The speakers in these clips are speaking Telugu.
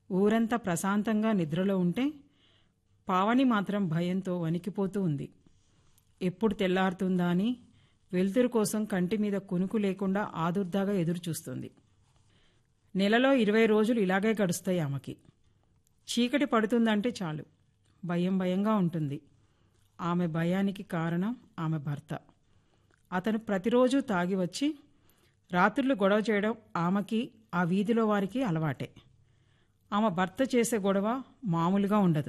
ఊరంతా ప్రశాంతంగా నిద్రలో ఉంటే పావని మాత్రం భయంతో వణికిపోతూ ఉంది ఎప్పుడు తెల్లారుతుందా అని వెలుతురు కోసం కంటి మీద కునుకు లేకుండా ఆదుర్దాగా ఎదురుచూస్తుంది నెలలో ఇరవై రోజులు ఇలాగే గడుస్తాయి ఆమెకి చీకటి పడుతుందంటే చాలు భయం భయంగా ఉంటుంది ఆమె భయానికి కారణం ఆమె భర్త అతను ప్రతిరోజు తాగి వచ్చి రాత్రులు గొడవ చేయడం ఆమెకి ఆ వీధిలో వారికి అలవాటే ఆమె భర్త చేసే గొడవ మామూలుగా ఉండదు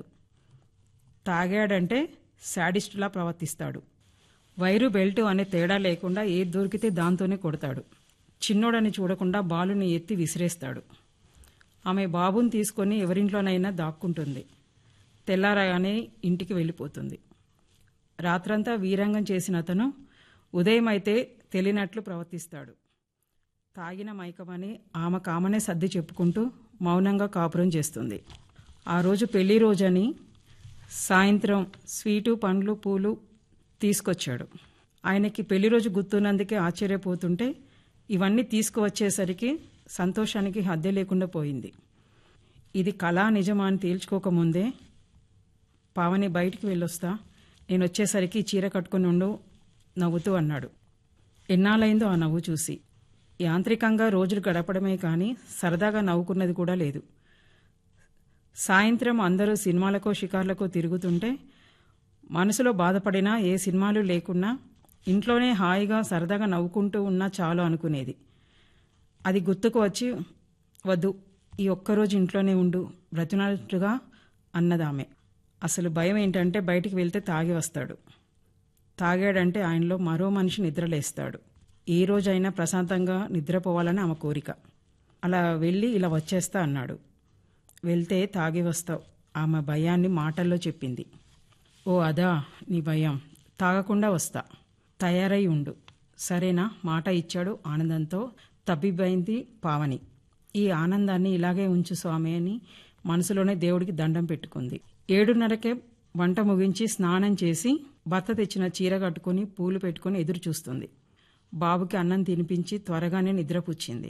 తాగాడంటే శాడిస్టులా ప్రవర్తిస్తాడు వైరు బెల్ట్ అనే తేడా లేకుండా ఏది దొరికితే దాంతోనే కొడతాడు చిన్నోడని చూడకుండా బాలుని ఎత్తి విసిరేస్తాడు ఆమె బాబుని తీసుకొని ఎవరింట్లోనైనా దాక్కుంటుంది తెల్లారగానే ఇంటికి వెళ్ళిపోతుంది రాత్రంతా వీరంగం చేసిన అతను ఉదయం అయితే తెలియనట్లు ప్రవర్తిస్తాడు తాగిన మైకమని ఆమె కామనే సర్ది చెప్పుకుంటూ మౌనంగా కాపురం చేస్తుంది ఆ రోజు పెళ్లి రోజని సాయంత్రం స్వీటు పండ్లు పూలు తీసుకొచ్చాడు ఆయనకి పెళ్లి రోజు గుర్తున్నందుకే ఆశ్చర్యపోతుంటే ఇవన్నీ తీసుకువచ్చేసరికి సంతోషానికి హద్దె లేకుండా పోయింది ఇది కళా నిజమా అని తేల్చుకోకముందే పావని బయటికి వెళ్ళొస్తా నేను వచ్చేసరికి చీర కట్టుకుని ఉండు నవ్వుతూ అన్నాడు ఎన్నాళ్ళైందో ఆ నవ్వు చూసి యాంత్రికంగా రోజులు గడపడమే కానీ సరదాగా నవ్వుకున్నది కూడా లేదు సాయంత్రం అందరూ సినిమాలకో షికార్లకో తిరుగుతుంటే మనసులో బాధపడినా ఏ సినిమాలు లేకున్నా ఇంట్లోనే హాయిగా సరదాగా నవ్వుకుంటూ ఉన్నా చాలు అనుకునేది అది గుర్తుకు వచ్చి వద్దు ఈ ఒక్కరోజు ఇంట్లోనే ఉండు బ్రతినట్టుగా అన్నదామె అసలు భయం ఏంటంటే బయటికి వెళ్తే తాగి వస్తాడు తాగాడంటే ఆయనలో మరో మనిషి నిద్రలేస్తాడు ఏ రోజైనా ప్రశాంతంగా నిద్రపోవాలని ఆమె కోరిక అలా వెళ్ళి ఇలా వచ్చేస్తా అన్నాడు వెళ్తే తాగి వస్తావు ఆమె భయాన్ని మాటల్లో చెప్పింది ఓ అదా నీ భయం తాగకుండా వస్తా తయారై ఉండు సరేనా మాట ఇచ్చాడు ఆనందంతో తబ్బిబ్బైంది పావని ఈ ఆనందాన్ని ఇలాగే ఉంచు స్వామి అని మనసులోనే దేవుడికి దండం పెట్టుకుంది ఏడున్నరకే వంట ముగించి స్నానం చేసి భర్త తెచ్చిన చీర కట్టుకుని పూలు పెట్టుకుని ఎదురు చూస్తుంది బాబుకి అన్నం తినిపించి త్వరగానే నిద్రపుచ్చింది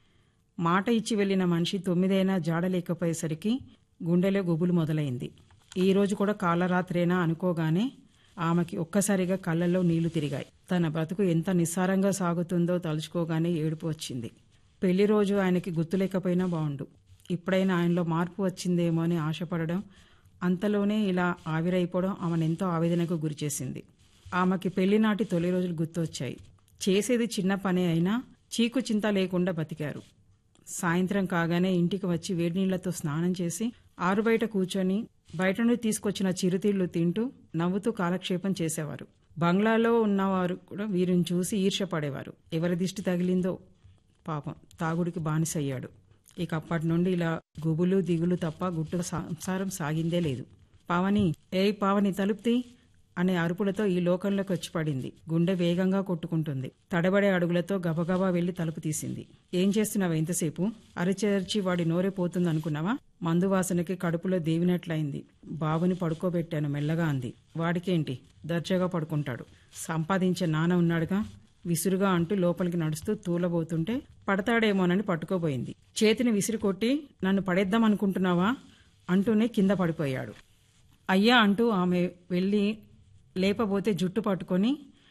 మాట ఇచ్చి వెళ్లిన మనిషి తొమ్మిదైనా జాడలేకపోయేసరికి గుండెలో గుబులు మొదలైంది ఈ రోజు కూడా కాలరాత్రేనా అనుకోగానే ఆమెకి ఒక్కసారిగా కళ్ళల్లో నీళ్లు తిరిగాయి తన బ్రతుకు ఎంత నిస్సారంగా సాగుతుందో తలుచుకోగానే ఏడుపు వచ్చింది పెళ్లి రోజు ఆయనకి గుర్తులేకపోయినా బాగుండు ఇప్పుడైనా ఆయనలో మార్పు వచ్చిందేమో అని ఆశపడడం అంతలోనే ఇలా ఆవిరైపోవడం ఆమెనెంతో ఆవేదనకు గురిచేసింది ఆమెకి పెళ్లినాటి తొలి రోజులు గుర్తొచ్చాయి చేసేది చిన్న పనే అయినా చీకు చింత లేకుండా బతికారు సాయంత్రం కాగానే ఇంటికి వచ్చి వేడి నీళ్లతో స్నానం చేసి ఆరుబయట కూర్చొని బయట నుండి తీసుకొచ్చిన చిరుతిళ్లు తింటూ నవ్వుతూ కాలక్షేపం చేసేవారు బంగ్లాలో ఉన్నవారు కూడా వీరిని చూసి ఈర్షపడేవారు ఎవరి దిష్టి తగిలిందో పాపం తాగుడికి బానిసయ్యాడు ఇక అప్పటి నుండి ఇలా గుబులు దిగులు తప్ప గుట్టు సంసారం సాగిందే లేదు పావని ఏయ్ పావని తలుపుతీ అనే అరుపులతో ఈ లోకంలోకి వచ్చి పడింది గుండె వేగంగా కొట్టుకుంటుంది తడబడే అడుగులతో గబగబా వెళ్లి తలుపు తీసింది ఏం చేస్తున్నావా ఇంతసేపు అరిచేర్చి వాడి నోరే పోతుంది అనుకున్నావా మందు వాసనకి కడుపులో దేవినట్లయింది బాబుని పడుకోబెట్టాను మెల్లగా అంది వాడికేంటి దర్జాగా పడుకుంటాడు సంపాదించే నాన్న ఉన్నాడుగా విసురుగా అంటూ లోపలికి నడుస్తూ తూలబోతుంటే పడతాడేమోనని పట్టుకోబోయింది చేతిని విసిరి కొట్టి నన్ను పడేద్దాం అనుకుంటున్నావా అంటూనే కింద పడిపోయాడు అయ్యా అంటూ ఆమె వెళ్ళి లేపబోతే జుట్టు పట్టుకొని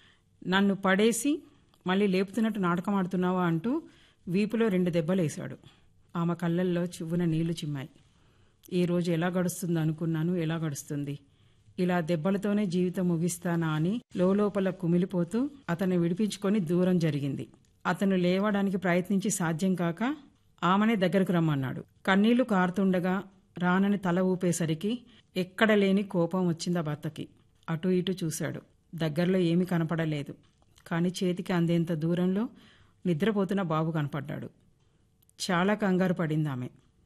నన్ను పడేసి మళ్ళీ లేపుతున్నట్టు నాటకం ఆడుతున్నావా అంటూ వీపులో రెండు దెబ్బలేశాడు ఆమె కళ్ళల్లో చివ్వున నీళ్లు చిమ్మాయి ఈ రోజు ఎలా గడుస్తుంది అనుకున్నాను ఎలా గడుస్తుంది ఇలా దెబ్బలతోనే జీవితం ముగిస్తానా అని లోపల కుమిలిపోతూ అతన్ని విడిపించుకొని దూరం జరిగింది అతను లేవడానికి ప్రయత్నించి సాధ్యం కాక ఆమెనే దగ్గరకు రమ్మన్నాడు కన్నీళ్లు కారుతుండగా రానని తల ఊపేసరికి ఎక్కడ లేని కోపం వచ్చిందా భర్తకి అటు ఇటు చూశాడు దగ్గరలో ఏమీ కనపడలేదు కానీ చేతికి అందేంత దూరంలో నిద్రపోతున్న బాబు కనపడ్డాడు చాలా కంగారు పడింది ఆమె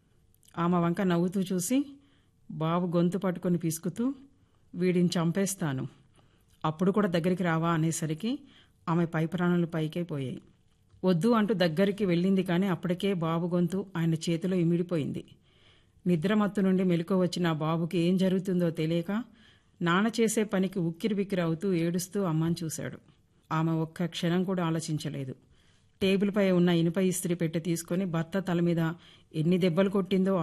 ఆమె వంక నవ్వుతూ చూసి బాబు గొంతు పట్టుకొని పిసుకుతూ వీడిని చంపేస్తాను అప్పుడు కూడా దగ్గరికి రావా అనేసరికి ఆమె పై ప్రాణాలు పైకే పోయాయి వద్దు అంటూ దగ్గరికి వెళ్ళింది కానీ అప్పటికే బాబు గొంతు ఆయన చేతిలో ఇమిడిపోయింది నిద్రమత్తు నుండి మెలకు వచ్చిన ఆ బాబుకి ఏం జరుగుతుందో తెలియక నాన్న చేసే పనికి ఉక్కిరి బిక్కిరి అవుతూ ఏడుస్తూ అమ్మని చూశాడు ఆమె ఒక్క క్షణం కూడా ఆలోచించలేదు టేబుల్పై ఉన్న ఇనుప ఇస్త్రీ పెట్టి తీసుకొని భర్త తల మీద ఎన్ని దెబ్బలు కొట్టిందో